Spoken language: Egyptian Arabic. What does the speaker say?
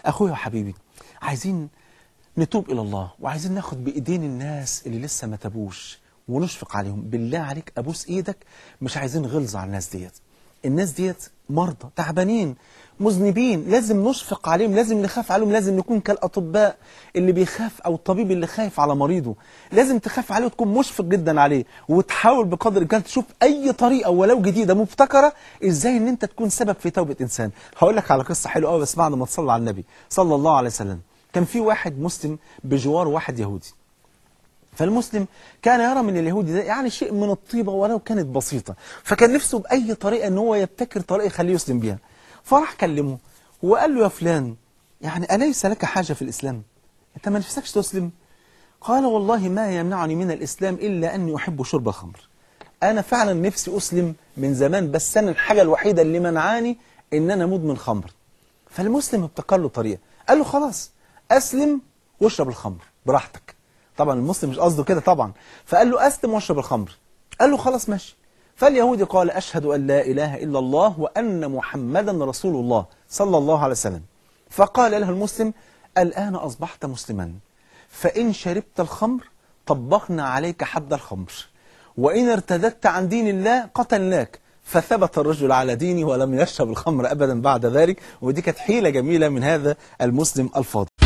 اخويا وحبيبي عايزين نتوب الى الله وعايزين ناخد بايدين الناس اللي لسه ما تابوش ونشفق عليهم بالله عليك ابوس ايدك مش عايزين غلظه على الناس ديت الناس ديت مرضى تعبانين مذنبين لازم نشفق عليهم لازم نخاف عليهم لازم نكون كالاطباء اللي بيخاف او الطبيب اللي خايف على مريضه لازم تخاف عليه وتكون مشفق جدا عليه وتحاول بقدر الامكان تشوف اي طريقه ولو جديده مبتكره ازاي ان انت تكون سبب في توبه انسان هقول لك على قصه حلوه قوي بس بعد ما تصلي على النبي صلى الله عليه وسلم كان في واحد مسلم بجوار واحد يهودي فالمسلم كان يرى من اليهودي ده يعني شيء من الطيبة ولو كانت بسيطة فكان نفسه بأي طريقة ان هو يبتكر طريقة يخليه يسلم بيها فراح كلمه وقال له يا فلان يعني أليس لك حاجة في الإسلام أنت ما نفسكش تسلم قال والله ما يمنعني من الإسلام إلا أني أحب شرب الخمر أنا فعلا نفسي أسلم من زمان بس أنا الحاجة الوحيدة اللي منعاني إن أنا مدمن خمر فالمسلم ابتكر له طريقة قال له خلاص أسلم واشرب الخمر براحتك طبعا المسلم مش قصده كده طبعا فقال له أسلم واشرب الخمر قال له خلاص ماشي فاليهودي قال أشهد أن لا إله إلا الله وأن محمدا رسول الله صلى الله عليه وسلم فقال له المسلم الآن أصبحت مسلما فإن شربت الخمر طبقنا عليك حد الخمر وإن ارتدت عن دين الله قتلناك فثبت الرجل على دينه ولم يشرب الخمر أبدا بعد ذلك ودي كانت حيلة جميلة من هذا المسلم الفاضل